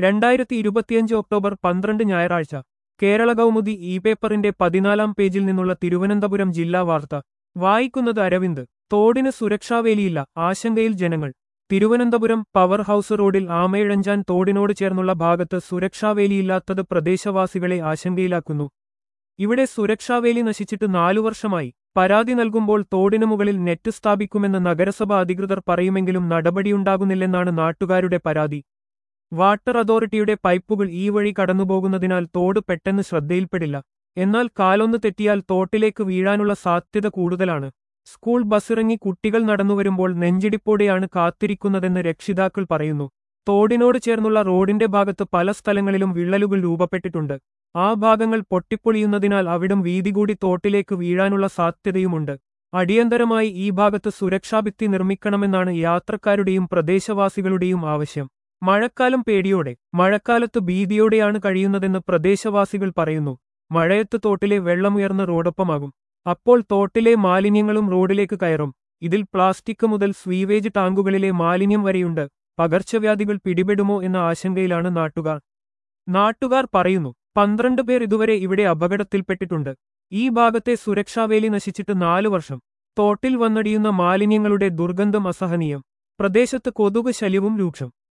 രണ്ടായിരത്തി ഇരുപത്തിയഞ്ച് ഒക്ടോബർ പന്ത്രണ്ട് ഞായറാഴ്ച കേരള കൗമുദി ഇ പേപ്പറിന്റെ പതിനാലാം പേജിൽ നിന്നുള്ള തിരുവനന്തപുരം ജില്ലാ വാർത്ത വായിക്കുന്നത് അരവിന്ദ് തോടിന് സുരക്ഷാവേലിയില്ല ആശങ്കയിൽ ജനങ്ങൾ തിരുവനന്തപുരം പവർ ഹൌസ് റോഡിൽ ആമയിഴഞ്ചാൻ തോടിനോട് ചേർന്നുള്ള ഭാഗത്ത് സുരക്ഷാവേലിയില്ലാത്തത് പ്രദേശവാസികളെ ആശങ്കയിലാക്കുന്നു ഇവിടെ സുരക്ഷാവേലി നശിച്ചിട്ട് നാലു വർഷമായി പരാതി നൽകുമ്പോൾ തോടിനു മുകളിൽ നെറ്റ് സ്ഥാപിക്കുമെന്ന് നഗരസഭ അധികൃതർ പറയുമെങ്കിലും നടപടിയുണ്ടാകുന്നില്ലെന്നാണ് നാട്ടുകാരുടെ പരാതി വാട്ടർ അതോറിറ്റിയുടെ പൈപ്പുകൾ ഈ വഴി കടന്നുപോകുന്നതിനാൽ തോട് പെട്ടെന്ന് ശ്രദ്ധയിൽപ്പെടില്ല എന്നാൽ കാലൊന്ന് തെറ്റിയാൽ തോട്ടിലേക്ക് വീഴാനുള്ള സാധ്യത കൂടുതലാണ് സ്കൂൾ ബസ്സിറങ്ങി കുട്ടികൾ നടന്നുവരുമ്പോൾ നെഞ്ചിടിപ്പോടെയാണ് കാത്തിരിക്കുന്നതെന്ന് രക്ഷിതാക്കൾ പറയുന്നു തോടിനോട് ചേർന്നുള്ള റോഡിന്റെ ഭാഗത്ത് പല സ്ഥലങ്ങളിലും വിള്ളലുകൾ രൂപപ്പെട്ടിട്ടുണ്ട് ആ ഭാഗങ്ങൾ പൊട്ടിപ്പൊളിയുന്നതിനാൽ അവിടം വീതി കൂടി തോട്ടിലേക്ക് വീഴാനുള്ള സാധ്യതയുമുണ്ട് അടിയന്തരമായി ഈ ഭാഗത്ത് സുരക്ഷാഭിത്തി നിർമ്മിക്കണമെന്നാണ് യാത്രക്കാരുടെയും പ്രദേശവാസികളുടെയും ആവശ്യം മഴക്കാലം പേടിയോടെ മഴക്കാലത്ത് ഭീതിയോടെയാണ് കഴിയുന്നതെന്ന് പ്രദേശവാസികൾ പറയുന്നു മഴയത്ത് തോട്ടിലെ വെള്ളമുയർന്ന് റോഡൊപ്പമാകും അപ്പോൾ തോട്ടിലെ മാലിന്യങ്ങളും റോഡിലേക്ക് കയറും ഇതിൽ പ്ലാസ്റ്റിക് മുതൽ സ്വീവേജ് ടാങ്കുകളിലെ മാലിന്യം വരെയുണ്ട് പകർച്ചവ്യാധികൾ പിടിപെടുമോ എന്ന ആശങ്കയിലാണ് നാട്ടുകാർ നാട്ടുകാർ പറയുന്നു പന്ത്രണ്ട് പേർ ഇതുവരെ ഇവിടെ അപകടത്തിൽപ്പെട്ടിട്ടുണ്ട് ഈ ഭാഗത്തെ സുരക്ഷാവേലി നശിച്ചിട്ട് നാലു വർഷം തോട്ടിൽ വന്നടിയുന്ന മാലിന്യങ്ങളുടെ ദുർഗന്ധം അസഹനീയം പ്രദേശത്ത് കൊതുക് ശല്യവും രൂക്ഷം